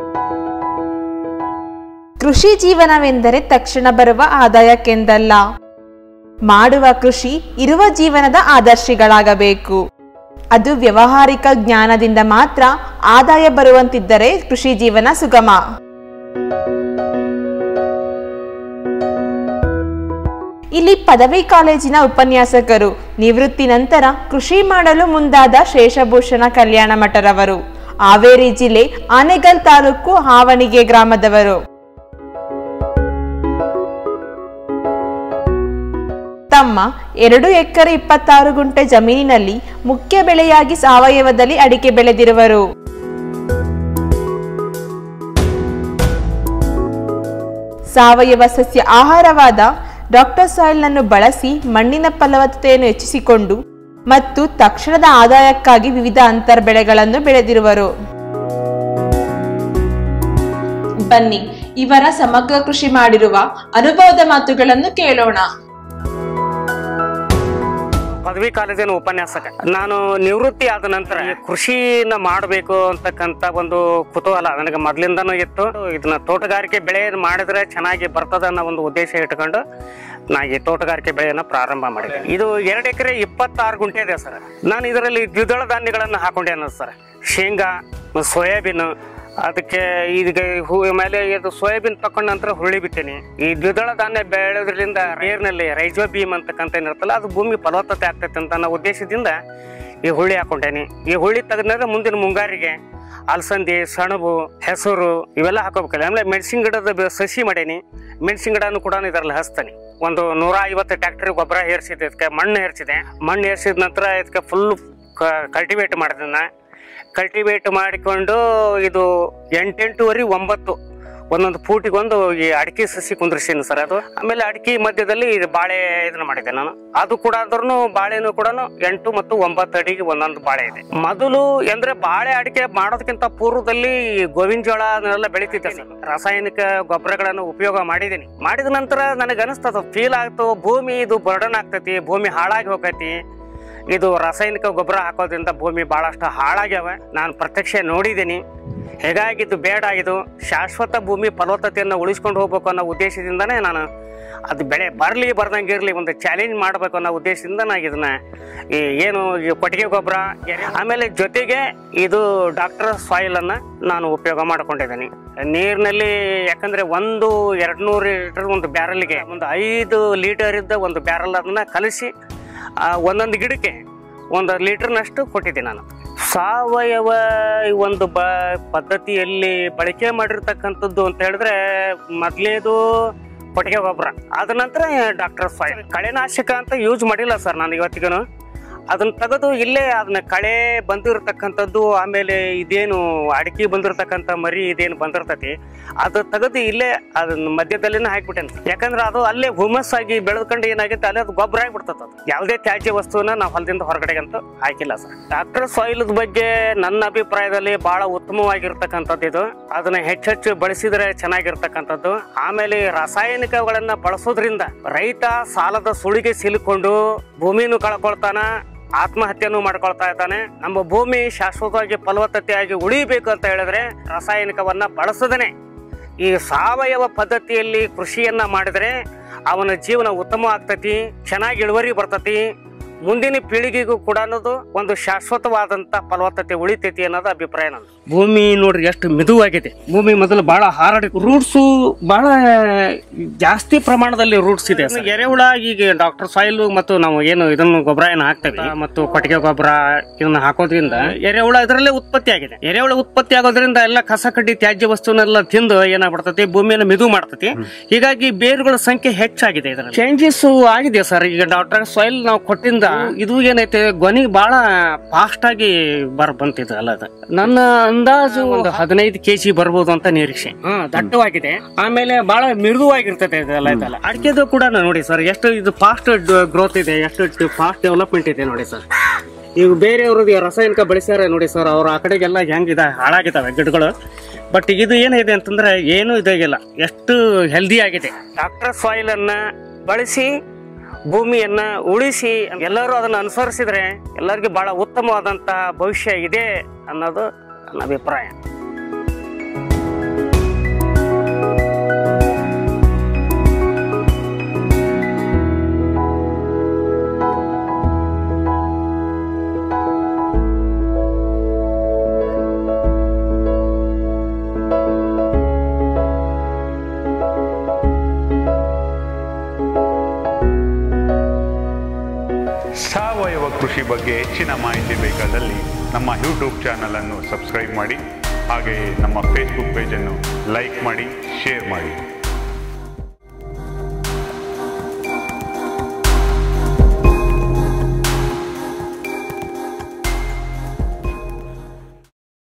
ಕೃಷಿ ಜೀವನವೆಂದರೆ ತಕ್ಷಣ ಬರುವ ಆದಾಯಕ್ಕೆಂದಲ್ಲ ಮಾಡುವ ಕೃಷಿ ಇರುವ ಜೀವನದ ಆದರ್ಶಿಗಳಾಗಬೇಕು ಅದು ವ್ಯವಹಾರಿಕ ಜ್ಞಾನದಿಂದ ಮಾತ್ರ ಆದಾಯ ಬರುವಂತಿದ್ದರೆ ಕೃಷಿ ಜೀವನ ಸುಗಮ ಇಲ್ಲಿ ಪದವಿ ಕಾಲೇಜಿನ ಉಪನ್ಯಾಸಕರು ನಿವೃತ್ತಿ ನಂತರ ಕೃಷಿ ಮಾಡಲು ಮುಂದಾದ ಶೇಷಭೂಷಣ ಕಲ್ಯಾಣ ಮಠರವರು ಹಾವೇರಿ ಜಿಲ್ಲೆ ಆನೆಗಲ್ ತಾಲೂಕು ಹಾವಣಿಗೆ ಗ್ರಾಮದವರು ತಮ್ಮ ಎರಡು ಎಕರೆ ಇಪ್ಪತ್ತಾರು ಗುಂಟೆ ಜಮೀನಿನಲ್ಲಿ ಮುಖ್ಯ ಬೆಳೆಯಾಗಿ ಸಾವಯವದಲ್ಲಿ ಅಡಿಕೆ ಬೆಳೆದಿರುವರು ಸಾವಯವ ಸಸ್ಯ ಆಹಾರವಾದ ಡಾಕ್ಟರ್ ಸಾಯಿಲ್ನನ್ನು ಬಳಸಿ ಮಣ್ಣಿನ ಫಲವತ್ತತೆಯನ್ನು ಹೆಚ್ಚಿಸಿಕೊಂಡು ಮತ್ತು ತಕ್ಷಣದ ಆದಾಯಕ್ಕಾಗಿ ವಿವಿಧ ಅಂತರ್ ಬೆಳೆಗಳನ್ನು ಬೆಳೆದಿರುವರು ಬನ್ನಿ ಇವರ ಸಮಗ್ರ ಕೃಷಿ ಮಾಡಿರುವ ಅನುಭವದ ಮಾತುಗಳನ್ನು ಕೇಳೋಣ ಪದವಿ ಕಾಲೇಜಿನ ಉಪನ್ಯಾಸಕ ನಾನು ನಿವೃತ್ತಿ ಆದ ನಂತರ ಈ ಕೃಷಿನ ಮಾಡಬೇಕು ಅಂತಕ್ಕಂಥ ಒಂದು ಕುತೂಹಲ ನನಗೆ ಮೊದಲಿಂದನೂ ಇತ್ತು ಇದನ್ನ ತೋಟಗಾರಿಕೆ ಬೆಳೆ ಮಾಡಿದ್ರೆ ಚೆನ್ನಾಗಿ ಬರ್ತದ ಅನ್ನೋ ಒಂದು ಉದ್ದೇಶ ಇಟ್ಕೊಂಡು ನಾ ಈ ತೋಟಗಾರಿಕೆ ಬೆಳೆಯನ್ನ ಪ್ರಾರಂಭ ಮಾಡಿದೆ ಇದು ಎರಡು ಎಕರೆ ಇಪ್ಪತ್ತಾರು ಗುಂಟೆ ಇದೆ ಸರ್ ನಾನು ಇದರಲ್ಲಿ ದ್ವಿದಳ ಧಾನ್ಯಗಳನ್ನು ಹಾಕೊಂಡೆ ಅನ್ನೋದು ಸರ್ ಶೇಂಗಾ ಸೋಯಾಬೀನ್ ಅದಕ್ಕೆ ಈಗ ಹೂ ಮೇಲೆ ಇದು ಸೋಯಾಬೀನ್ ತಕೊಂಡ ನಂತರ ಹುರುಳಿ ಬಿತ್ತೇನೆ ಈ ದ್ವಿದಳ ಧಾನ್ಯ ಬೆಳೆಯೋದ್ರಿಂದ ನೀರಿನಲ್ಲಿ ರೈಜೋಬೀಮ್ ಅಂತಕ್ಕಂತ ಏನಿರುತ್ತಲ್ಲ ಅದು ಭೂಮಿ ಫಲವತ್ತತೆ ಆಗ್ತೈತೆ ಅಂತ ಅನ್ನೋ ಉದ್ದೇಶದಿಂದ ಈ ಹುಳಿ ಹಾಕೊಂಡೇನಿ ಈ ಹುಳಿ ತೆಗೆದ್ರೆ ಮುಂದಿನ ಮುಂಗಾರಿಗೆ ಅಲಸಂದಿ ಸೆಣಬು ಹೆಸರು ಇವೆಲ್ಲ ಹಾಕೋಬೇಕಲ್ಲ ಆಮೇಲೆ ಮೆಣಸಿನ ಗಿಡದ ಬೆ- ಸಸಿ ಮಾಡೇನಿ ಮೆಣಸಿನ ಗಿಡನು ಕೂಡ ಇದರಲ್ಲಿ ಹಚ್ತಾನೆ ಒಂದು ನೂರ ಐವತ್ತು ಟ್ಯಾಕ್ಟರ್ ಗೊಬ್ಬರ ಏರ್ಸಿದೆ ಇದಕ್ಕೆ ಮಣ್ಣು ಏರ್ಸಿದೆ ಮಣ್ಣು ಏರ್ಸಿದ ನಂತರ ಇದಕ್ಕೆ ಫುಲ್ ಕಲ್ಟಿವೇಟ್ ಮಾಡಿದೆ ನಾ ಕಲ್ಟಿವೇಟ್ ಮಾಡಿಕೊಂಡು ಇದು ಎಂಟೆಂಟುವರೆ ಒಂಬತ್ತು ಒಂದೊಂದು ಫೂಟಿಗೆ ಒಂದು ಈ ಅಡಿಕೆ ಸಸಿ ಕುಂದ್ರಿಸೀನಿ ಸರ್ ಅದು ಆಮೇಲೆ ಅಡಿಕೆ ಮಧ್ಯದಲ್ಲಿ ಇದು ಬಾಳೆ ಇದನ್ನ ಮಾಡಿದ್ದೆ ನಾನು ಅದು ಕೂಡ ಆದ್ರೂ ಬಾಳೆನೂ ಕೂಡ ಎಂಟು ಮತ್ತು ಒಂಬತ್ತು ಅಡಿಗೆ ಒಂದೊಂದು ಬಾಳೆ ಇದೆ ಮೊದಲು ಅಂದ್ರೆ ಬಾಳೆ ಅಡಿಕೆ ಮಾಡೋದಕ್ಕಿಂತ ಪೂರ್ವದಲ್ಲಿ ಗೋವಿನ ಜೋಳ ಅದನ್ನೆಲ್ಲ ಬೆಳಿತಿದ್ದೆ ಸರ್ ರಾಸಾಯನಿಕ ಗೊಬ್ಬರಗಳನ್ನು ಉಪಯೋಗ ಮಾಡಿದ್ದೀನಿ ಮಾಡಿದ ನಂತರ ನನಗೆ ಅನಿಸ್ತದ ಫೀಲ್ ಆಗ್ತು ಭೂಮಿ ಇದು ಬರ್ಡನ್ ಆಗ್ತೈತಿ ಭೂಮಿ ಹಾಳಾಗಿ ಹೋಗೈತಿ ಇದು ರಾಸಾಯನಿಕ ಗೊಬ್ಬರ ಹಾಕೋದ್ರಿಂದ ಭೂಮಿ ಬಹಳಷ್ಟು ಹಾಳಾಗ್ಯಾವ ನಾನು ಪ್ರತ್ಯಕ್ಷ ನೋಡಿದ್ದೀನಿ ಹೇಗಾಗಿ ಇದು ಬೇಡ ಇದು ಶಾಶ್ವತ ಭೂಮಿ ಫಲವತ್ತತೆಯನ್ನು ಉಳಿಸ್ಕೊಂಡು ಹೋಗ್ಬೇಕು ಅನ್ನೋ ಉದ್ದೇಶದಿಂದನೇ ನಾನು ಅದು ಬೆಳೆ ಬರಲಿ ಬರ್ದಂಗೆ ಇರಲಿ ಒಂದು ಚಾಲೆಂಜ್ ಮಾಡಬೇಕು ಅನ್ನೋ ಉದ್ದೇಶದಿಂದ ನಾನು ಇದನ್ನ ಈ ಏನು ಈ ಕೊಟ್ಟಿಗೆ ಗೊಬ್ಬರ ಎರೆ- ಆಮೇಲೆ ಜೊತೆಗೆ ಇದು ಡಾಕ್ಟರ್ ಸಾಯಿಲ್ ಅನ್ನ ನಾನು ಉಪಯೋಗ ಮಾಡ್ಕೊಂಡಿದ್ದೀನಿ ನೀರಿನಲ್ಲಿ ಯಾಕಂದ್ರೆ ಒಂದು ಎರಡು ನೂರು ಲೀಟರ್ ಒಂದು ಬ್ಯಾರಲ್ಗೆ ಒಂದು ಐದು ಲೀಟರ್ ಇದ್ದ ಒಂದು ಬ್ಯಾರಲ್ ಅದನ್ನ ಕಲಿಸಿ ಆ, ಒಂದೊಂದು ಗಿಡಕ್ಕೆ ಒಂದು ಲೀಟರ್ನಷ್ಟು ಕೊಟ್ಟಿದ್ದೆ ನಾನು ಸಾವಯವ ಈ ಒಂದು ಬ ಪದ್ಧತಿಯಲ್ಲಿ ಬಳಕೆ ಮಾಡಿರ್ತಕ್ಕಂಥದ್ದು ಅಂತ ಹೇಳಿದ್ರೆ ಮೊದಲನೇದು ಕೊಟ್ಟಿಗೆ ಗೊಬ್ಬರ ಅದ ನಂತರ ಡಾಕ್ಟರ್ ಸಾಯಿಲ್ ಕಳೆನಾಶಕ ಅಂತ ಯೂಸ್ ಮಾಡಿಲ್ಲ ಸರ್ ನಾನು ಇವತ್ತಿಗೂ ಅದನ್ನ ತೆಗೆದು ಇಲ್ಲೇ ಅದನ್ನ ಕಳೆ ಬಂದಿರತಕ್ಕಂಥದ್ದು ಆಮೇಲೆ ಇದೇನು ಅಡಿಕೆ ಬಂದಿರತಕ್ಕಂಥ ಮರಿ ಇದೇನು ಬಂದಿರ್ತೈತಿ ಅದು ತೆಗೆದು ಇಲ್ಲೇ ಅದನ್ನ ಮಧ್ಯದಲ್ಲಿನೇ ಹಾಕ್ಬಿಟ್ಟೇನೆ ಯಾಕಂದ್ರೆ ಅದು ಅಲ್ಲೇ ಹುಮಸ್ ಆಗಿ ಬೆಳೆದ್ಕೊಂಡು ಏನಾಗೈತೆ ಅಲ್ಲೇ ಅದು ಗೊಬ್ಬರ ಆಗಿಬಿಡ್ತದೆ ಅದು ಯಾವುದೇ ತ್ಯಾಜ್ಯ ವಸ್ತುವನ್ನ ನಾವು ಹೊಲದಿಂದ ಹೊರಗಡೆಗಂತೂ ಹಾಕಿಲ್ಲ ಸರ್ ಡಾಕ್ಟರ್ ಸಾಯಿಲ್ ಬಗ್ಗೆ ನನ್ನ ಅಭಿಪ್ರಾಯದಲ್ಲಿ ಬಹಳ ಉತ್ತಮವಾಗಿರ್ತಕ್ಕಂಥದ್ದು ಇದು ಅದನ್ನ ಹೆಚ್ಚೆಚ್ಚು ಬಳಸಿದ್ರೆ ಚೆನ್ನಾಗಿರ್ತಕ್ಕಂಥದ್ದು ಆಮೇಲೆ ಈ ರಾಸಾಯನಿಕಗಳನ್ನ ಬಳಸೋದ್ರಿಂದ ರೈತ ಸಾಲದ ಸುಳಿಗೆ ಸಿಲುಕೊಂಡು ಭೂಮಿನೂ ಕಳ್ಕೊಳ್ತಾನ ಆತ್ಮಹತ್ಯೆನೂ ಮಾಡ್ಕೊಳ್ತಾ ಇದ್ದಾನೆ ನಮ್ಮ ಭೂಮಿ ಶಾಶ್ವತವಾಗಿ ಫಲವತ್ತತೆಯಾಗಿ ಉಳಿಬೇಕು ಅಂತ ಹೇಳಿದ್ರೆ ರಾಸಾಯನಿಕವನ್ನ ಬಳಸದೇನೆ ಈ ಸಾವಯವ ಪದ್ಧತಿಯಲ್ಲಿ ಕೃಷಿಯನ್ನ ಮಾಡಿದ್ರೆ ಅವನ ಜೀವನ ಉತ್ತಮ ಆಗ್ತತಿ ಚೆನ್ನಾಗಿ ಇಳುವರಿ ಬರ್ತತಿ ಮುಂದಿನ ಪೀಳಿಗೆಗೂ ಕೂಡ ಅನ್ನೋದು ಒಂದು ಶಾಶ್ವತವಾದಂತ ಫಲವತ್ತತೆ ಉಳಿತೈತಿ ಅನ್ನೋದು ಅಭಿಪ್ರಾಯ ನಂದು ಭೂಮಿ ನೋಡ್ರಿ ಎಷ್ಟು ಮಿದುವಾಗಿದೆ ಭೂಮಿ ಮೊದಲು ಬಹಳ ಹಾರಾಡಿ ರೂಟ್ಸ್ ಬಹಳ ಜಾಸ್ತಿ ಪ್ರಮಾಣದಲ್ಲಿ ರೂಟ್ಸ್ ಇದೆ ಸರ್. ಎರೆಹುಳ ಈಗ ಡಾಕ್ಟರ್ ಸಾಯಿಲ್ ಮತ್ತು ನಾವು ಏನು ಇದನ್ನು ಗೊಬ್ಬರ ಏನು ಹಾಕ್ತೇವೆ ಮತ್ತು ಕೊಟ್ಟಿಗೆ ಗೊಬ್ಬರ ಇದನ್ನ ಹಾಕೋದ್ರಿಂದ ಎರೆಹುಳ ಇದರಲ್ಲೇ ಉತ್ಪತ್ತಿ ಆಗಿದೆ ಎರೆಹುಳ ಉತ್ಪತ್ತಿ ಆಗೋದ್ರಿಂದ ಎಲ್ಲ ಕಸ ಕಡ್ಡಿ ತ್ಯಾಜ್ಯ ವಸ್ತುವನ್ನೆಲ್ಲ ತಿಂದು ಏನಾಗ್ಬಿಡ್ತತಿ ಭೂಮಿಯನ್ನು ಮಿದು ಮಾಡ್ತತಿ ಹೀಗಾಗಿ ಬೇರುಗಳ ಸಂಖ್ಯೆ ಹೆಚ್ಚಾಗಿದೆ ಇದರಲ್ಲಿ ಚೇಂಜಸ್ ಆಗಿದೆ ಸರ್ ಈಗ ಡಾಕ್ಟರ್ ಸಾಯಿಲ್ ನಾವು ಕೊಟ್ಟಿಂದ ಇದು ಏನೈತೆ ಗೊನಿ ಬಹಳ ಫಾಸ್ಟ್ ಆಗಿ ಬರ್ ಬಂತಿದೆ ಅಲ್ಲ ಅದು ನನ್ನ ಅಂದಾಜು ಒಂದು ಹದಿನೈದು ಕೆಜಿ ಬರ್ಬೋದು ಅಂತ ನಿರೀಕ್ಷೆ ಹಾ ದಟ್ಟವಾಗಿದೆ ಆಮೇಲೆ ಬಹಳ ಮೃದುವಾಗಿರ್ತದೆ ಇದೆಲ್ಲ ಇದೆಲ್ಲ ಅಡಿಕೆದು ಕೂಡ ನೋಡಿ ಸರ್ ಎಷ್ಟು ಇದು ಫಾಸ್ಟ್ ಗ್ರೋತ್ ಇದೆ ಎಷ್ಟು ಫಾಸ್ಟ್ ಡೆವಲಪ್ಮೆಂಟ್ ಇದೆ ನೋಡಿ ಸರ್ ಈಗ ಬೇರೆಯವ್ರದ್ದು ರಾಸಾಯನಿಕ ಬಳಸ್ಯಾರ ನೋಡಿ ಸರ್ ಅವ್ರ ಆ ಕಡೆಗೆಲ್ಲ ಹೆಂಗಿದೆ ಹಾಳಾಗಿದ್ದಾವೆ ಗಿಡಗಳು ಬಟ್ ಇದು ಏನಿದೆ ಅಂತಂದ್ರೆ ಏನೂ ಇದಾಗಿಲ್ಲ ಎಷ್ಟು ಹೆಲ್ದಿ ಆಗಿದೆ ಡಾಕ್ಟರ್ ಸಾಯಿಲ್ ಅನ್ನ ಬಳಸಿ ಭೂಮಿಯನ್ನ ಉಳಿಸಿ ಎಲ್ಲರೂ ಅದನ್ನ ಅನುಸರಿಸಿದ್ರೆ ಎಲ್ಲರಿಗೂ ಬಹಳ ಉತ್ತಮವಾದಂತ ಭವಿಷ್ಯ ಇದೆ ಅನ್ನೋದು ನನ್ನ ಅಭಿಪ್ರಾಯ ಕೃಷಿ ಬಗ್ಗೆ ಹೆಚ್ಚಿನ ಮಾಹಿತಿ ಬೇಕಾದಲ್ಲಿ ನಮ್ಮ ಯೂಟ್ಯೂಬ್ ಚಾನಲನ್ನು ಸಬ್ಸ್ಕ್ರೈಬ್ ಮಾಡಿ ಹಾಗೆಯೇ ನಮ್ಮ ಫೇಸ್ಬುಕ್ ಪೇಜನ್ನು ಲೈಕ್ ಮಾಡಿ ಶೇರ್ ಮಾಡಿ